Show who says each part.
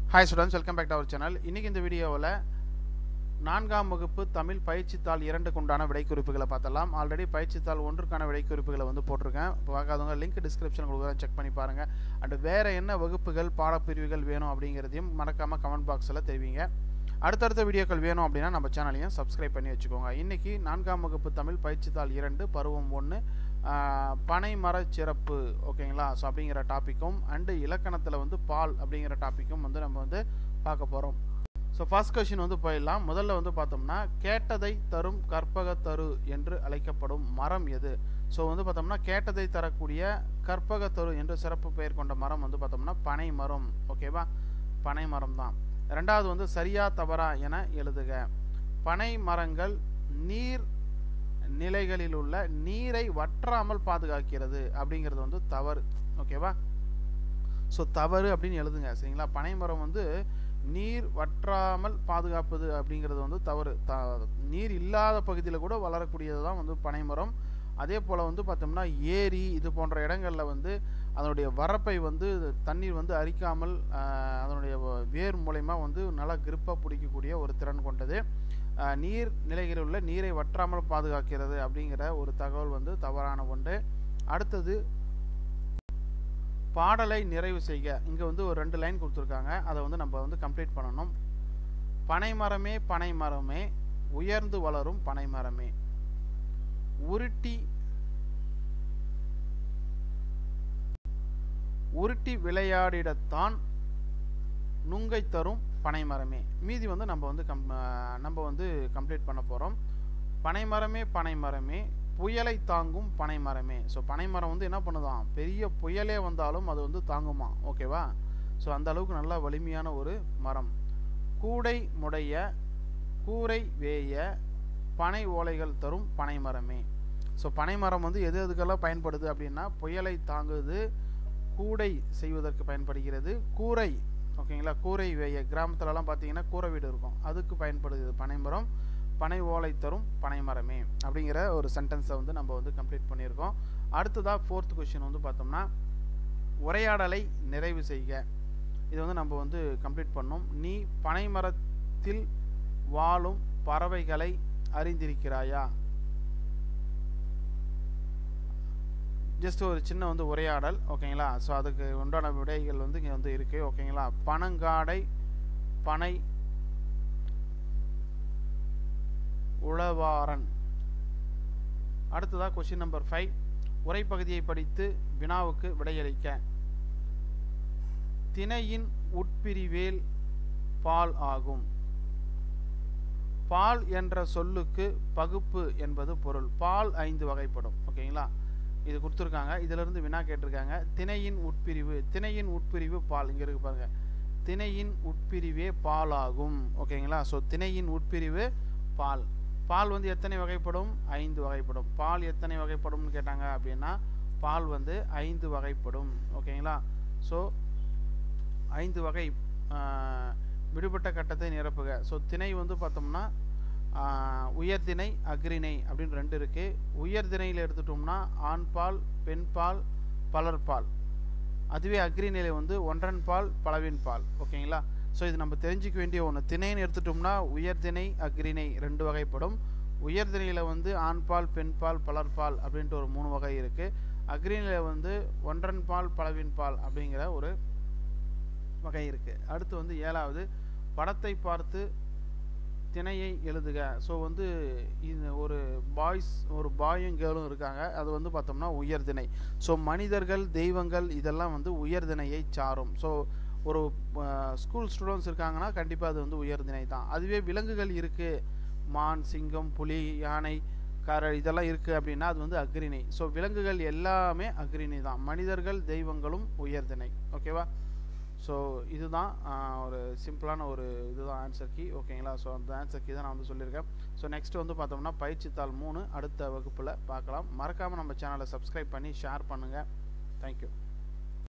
Speaker 1: hi students welcome back to our channel இன்றைக்கி இந்த வீடியோவில் நான்காம் வகுப்பு தமிழ் பயிற்சித்தாள் இரண்டுக்கு உண்டான விடைக்குறிப்புகளை பார்த்தலாம் ஆல்ரெடி பயிற்சித்தாள் ஒன்றுக்கான விடைக்குறிப்புகளை வந்து போட்டிருக்கேன் இப்போ பார்க்காதவங்க லிங்க் டிஸ்கிரிப்ஷன் கொடுக்குறேன் செக் பண்ணி பாருங்கள் அண்ட் வேறு என்ன வகுப்புகள் பாடப்பிரிவுகள் வேணும் அப்படிங்கிறதையும் மறக்காமல் கமெண்ட் பாக்ஸில் தெரிவிங்க அடுத்தடுத்த வீடியோக்கள் வேணும் அப்படின்னா நம்ம சேனலையும் சப்ஸ்கிரைப் பண்ணி வச்சுக்கோங்க இன்றைக்கி நான்காம் வகுப்பு தமிழ் பயிற்சித்தாள் இரண்டு பருவம் ஒன்று பனை மர சிறப்பு ஓகேங்களா ஸோ அப்படிங்கிற டாப்பிக்கும் அண்டு இலக்கணத்தில் வந்து பால் அப்படிங்கிற டாப்பிக்கும் வந்து நம்ம வந்து பார்க்க போகிறோம் ஸோ ஃபர்ஸ்ட் கொஷின் வந்து போயிடலாம் முதல்ல வந்து பார்த்தோம்னா கேட்டதை தரும் கற்பக தரு என்று அழைக்கப்படும் மரம் எது ஸோ வந்து பார்த்தோம்னா கேட்டதை தரக்கூடிய கற்பக தரு என்று சிறப்பு பெயர் கொண்ட மரம் வந்து பார்த்தோம்னா பனை மரம் ஓகேவா பனை மரம் தான் ரெண்டாவது வந்து சரியா தவறா என எழுதுக பனை மரங்கள் நீர் நிலைகளில் உள்ள நீரை வற்றாமல் பாதுகாக்கிறது அப்படிங்கிறது வந்து தவறு ஓகேவா ஸோ தவறு அப்படின்னு எழுதுங்க சரிங்களா பனைமரம் வந்து நீர் வற்றாமல் பாதுகாப்பது அப்படிங்கிறது வந்து தவறு த நீர் இல்லாத பகுதியில் கூட வளரக்கூடியது தான் வந்து பனைமரம் அதே போல் வந்து பார்த்தோம்னா ஏரி இது போன்ற இடங்களில் வந்து அதனுடைய வரப்பை வந்து தண்ணீர் வந்து அரிக்காமல் அதனுடைய வேர் மூலயமா வந்து நல்லா கிரிப்பாக பிடிக்கக்கூடிய ஒரு திறன் கொண்டது நீர் நிலைகளில் உள்ள நீரை வற்றாமல் பாதுகாக்கிறது அப்படிங்கிற ஒரு தகவல் வந்து தவறான ஒன்று அடுத்தது பாடலை நிறைவு செய்க இங்கே வந்து ஒரு ரெண்டு லைன் கொடுத்துருக்காங்க அதை வந்து நம்ம வந்து கம்ப்ளீட் பண்ணணும் பனைமரமே பனைமரமே உயர்ந்து வளரும் பனைமரமே உருட்டி உருட்டி விளையாடிடத்தான் நுங்கை தரும் பனைமரமே மீதி வந்து நம்ம வந்து கம் நம்ம வந்து கம்ப்ளீட் பண்ண போகிறோம் பனைமரமே பனைமரமே புயலை தாங்கும் பனைமரமே ஸோ பனைமரம் வந்து என்ன பண்ணுதான் பெரிய புயலே வந்தாலும் அது வந்து தாங்குமா ஓகேவா ஸோ அந்த அளவுக்கு நல்லா வலிமையான ஒரு மரம் கூடை முடைய கூரை வேய பனை ஓலைகள் தரும் பனைமரமே ஸோ பனைமரம் வந்து எது எதுக்கெல்லாம் பயன்படுது அப்படின்னா புயலை தாங்குது கூடை செய்வதற்கு பயன்படுகிறது கூரை ஓகேங்களா கூரை வேய கிராமத்துலலாம் பார்த்தீங்கன்னா கூரை வீடு இருக்கும் அதுக்கு பயன்படுது பனைமரம் பனை ஓலை தரும் பனைமரமே அப்படிங்கிற ஒரு சென்டென்ஸை வந்து நம்ம வந்து கம்ப்ளீட் பண்ணியிருக்கோம் அடுத்ததாக ஃபோர்த் கொஷின் வந்து பார்த்தோம்னா உரையாடலை நிறைவு செய்க இது வந்து நம்ம வந்து கம்ப்ளீட் பண்ணோம் நீ பனைமரத்தில் வாழும் பறவைகளை அறிந்திருக்கிறாயா ஜஸ்ட் ஒரு சின்ன வந்து உரையாடல் ஓகேங்களா ஸோ அதுக்கு உண்டான விடைகள் வந்து இங்கே வந்து இருக்குது ஓகேங்களா பனங்காடை பனை உளவாரன் அடுத்ததாக கொஷின் நம்பர் ஃபைவ் உரைப்பகுதியை படித்து வினாவுக்கு விடையளிக்க திணையின் உட்பிரிவேல் பால் ஆகும் பால் என்ற சொல்லுக்கு பகுப்பு என்பது பொருள் பால் ஐந்து வகைப்படும் ஓகேங்களா இது கொடுத்துருக்காங்க இதிலிருந்து வினா கேட்டிருக்காங்க திணையின் உட்பிரிவு திணையின் உட்பிரிவு பால் இங்கே இருக்கு பாருங்க திணையின் உட்பிரிவே பால் ஆகும் ஓகேங்களா ஸோ திணையின் உட்பிரிவு பால் பால் வந்து எத்தனை வகைப்படும் ஐந்து வகைப்படும் பால் எத்தனை வகைப்படும்னு கேட்டாங்க அப்படின்னா பால் வந்து ஐந்து வகைப்படும் ஓகேங்களா ஸோ ஐந்து வகை விடுபட்ட கட்டத்தை நிரப்புக ஸோ திணை வந்து பார்த்தோம்னா உயர்திணை அக்ரிணை அப்படின்னு ரெண்டு இருக்குது உயர்திணையில் எடுத்துட்டோம்னா ஆண் பால் பெண் பால் பலர்பால் அதுவே அக்ரிநிலை வந்து ஒன்றன் பால் பலவின் பால் ஓகேங்களா ஸோ இது நம்ம தெரிஞ்சிக்க வேண்டிய ஒன்று திணைன்னு எடுத்துட்டோம்னா உயர்திணை அக்ரிணை ரெண்டு வகைப்படும் உயர்திணையில் வந்து ஆண் பால் பெண் பால் பலர்பால் அப்படின்ட்டு ஒரு மூணு வகை இருக்குது அக்ரிநிலை வந்து ஒன்றன் பால் பலவின் பால் அப்படிங்கிற ஒரு வகை இருக்குது அடுத்து வந்து ஏழாவது படத்தை பார்த்து திணையை எழுதுக ஸோ வந்து இது ஒரு பாய்ஸ் ஒரு பாயும் கேர்ளும் இருக்காங்க அது வந்து பார்த்தோம்னா உயர்திணை ஸோ மனிதர்கள் தெய்வங்கள் இதெல்லாம் வந்து உயர்திணையை சாரும் ஸோ ஒரு ஸ்கூல் ஸ்டூடெண்ட்ஸ் இருக்காங்கன்னா கண்டிப்பாக அது வந்து உயர்திணை தான் அதுவே விலங்குகள் இருக்குது மான் சிங்கம் புலி யானை கர இதெல்லாம் இருக்குது அப்படின்னா அது வந்து அக்ரிணை ஸோ விலங்குகள் எல்லாமே அக்ரிணை தான் மனிதர்கள் தெய்வங்களும் உயர்திணை ஓகேவா ஸோ இதுதான் ஒரு சிம்பிளான ஒரு இதுதான் ஆன்சர் கீ ஓகேங்களா ஸோ அந்த ஆன்சர் கீ தான் நான் வந்து சொல்லியிருக்கேன் ஸோ நெக்ஸ்ட் வந்து பார்த்தோம்னா பயிற்சித்தாள் மூணு அடுத்த வகுப்பில் பார்க்கலாம் மறக்காமல் நம்ம சேனலை சப்ஸ்கிரைப் பண்ணி ஷேர் பண்ணுங்கள் தேங்க்யூ